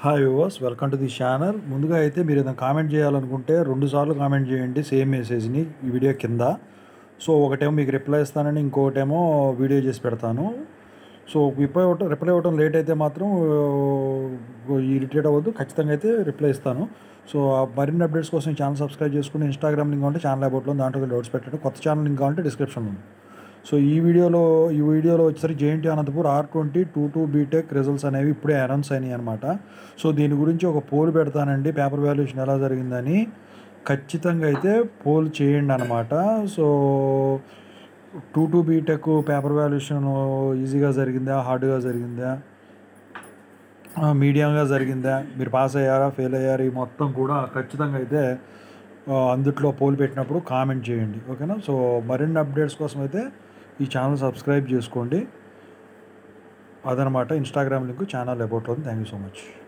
hi viewers welcome to the channel ముందుగా అయితే మీరు ఏదైనా కామెంట్ చేయాలనుకుంటే రెండు సార్లు కామెంట్ చేయండి సేమ్ మెసేజ్ని ఈ వీడియో కింద సో ఒకటేమో మీకు రిప్లై ఇస్తానని ఇంకోటేమో వీడియో చేసి పెడతాను సో రిప్లై ఇవ్వటం రిప్లై ఇవ్వటం లేట్ అయితే మాత్రం ఇరిటేట్ అవ్వద్దు ఖచ్చితంగా అయితే రిప్లై ఇస్తాను సో ఆ మరిన్ని అప్డేట్స్ కోసం ఈ ఛానల్ సబ్స్క్రైబ్ చేసుకుని ఇన్స్టాగ్రామ్ లింక్ ఉంటే ఛానల్ అబౌట్లో దాంట్లో డౌట్స్ పెట్టండి కొత్త ఛానల్ లింక్ కావాలంటే డిస్క్రిప్షన్లో ఉంది సో ఈ వీడియోలో ఈ వీడియోలో వచ్చేసరికి JNT Anantapur R twenty two two BTech results అనేవి ఇప్పుడే అనౌన్స్ అయినాయి అనమాట సో దీని గురించి ఒక పోల్ పెడతానండి పేపర్ వాల్యుయేషన్ ఎలా జరిగిందని ఖచ్చితంగా అయితే పోల్ చేయండి అనమాట so two two BTech paper valuation ఈజీగా జరిగిందా హార్డ్గా జరిగిందా మీడియంగా జరిగిందా మీరు పాస్ అయ్యారా ఫెయిల్ అయ్యారా ఈ మొత్తం కూడా ఖచ్చితంగా అయితే ఆ, అందుట్లో పోల్ పెట్టినప్పుడు కామెంట్ చేయండి ఓకేనా సో మరిన్ని అప్డేట్స్ కోసం అయితే ఈ ఛానల్ సబ్స్క్రైబ్ చేసుకోండి అదనమాట ఇన్స్టాగ్రామ్ లింక్ ఛానల్ అబౌట్లో థ్యాంక్ యూ సో మచ్